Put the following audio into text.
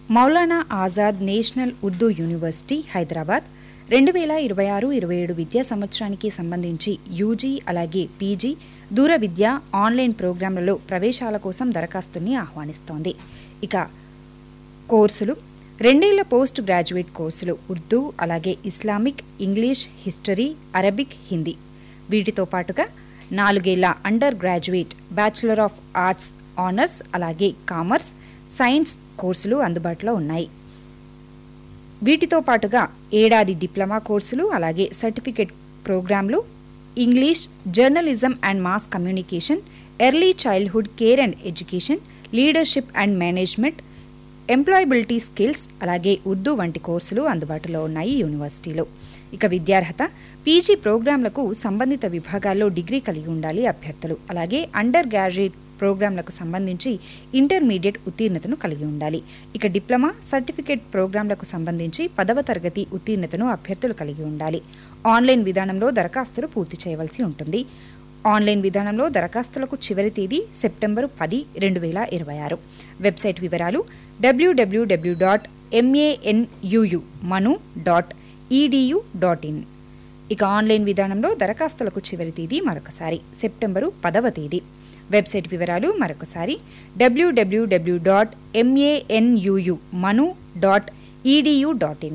Maulana Azad national Urdu university Hyderabad రెండు వేల ఇరవై ఆరు ఇరవై ఏడు విద్యా సంవత్సరానికి సంబంధించి యూజీ అలాగే పీజీ దూర విద్య ఆన్లైన్ ప్రోగ్రాంలలో ప్రవేశాల కోసం దరఖాస్తుని ఆహ్వానిస్తోంది ఇక కోర్సులు రెండేళ్ల పోస్ట్ గ్రాడ్యుయేట్ కోర్సులు ఉర్దూ అలాగే Islamic English history Arabic Hindi వీటితో పాటుగా నాలుగేళ్ల under graduate bachelor of arts honours అలాగే కామర్స్ సైన్స్ కోర్సులు అందుబాటులో ఉన్నాయి వీటితో పాటుగా ఏడాది డిప్లొమా కోర్సులు అలాగే సర్టిఫికేట్ ప్రోగ్రాంలు English journalism and mass communication early childhood care and education leadership and management employability skills అలాగే ఉర్దూ వంటి కోర్సులు అందుబాటులో ఉన్నాయి యూనివర్సిటీలో ఇక విద్యార్హత పీజీ ప్రోగ్రాంలకు సంబంధిత విభాగాల్లో డిగ్రీ కలిగి ఉండాలి అభ్యర్థులు అలాగే అండర్ గ్రాడ్యుయేట్ ప్రోగ్రాంలకు సంబంధించి ఇంటర్మీడియట్ ఉత్తీర్ణతను కలిగి ఉండాలి ఇక డిప్లొమా సర్టిఫికేట్ ప్రోగ్రాంలకు సంబంధించి పదవ తరగతి ఉత్తీర్ణతను అభ్యర్థులు కలిగి ఉండాలి ఆన్లైన్ విధానంలో దరఖాస్తులు పూర్తి చేయవలసి ఉంటుంది ఆన్లైన్ విధానంలో దరఖాస్తులకు చివరి తేదీ సెప్టెంబరు పది రెండు వేల ఇరవై ఆరు వెబ్సైట్ వివరాలు W W W dot M A N U U MANUU dot E D U dot in ఇక ఆన్లైన్ విధానంలో దరఖాస్తులకు చివరి తేదీ మరొకసారి సెప్టెంబరు పదవ తేదీ వెబ్సైట్ వివరాలు మరొకసారి W W W dot M A N U U MANUU dot E D U dot in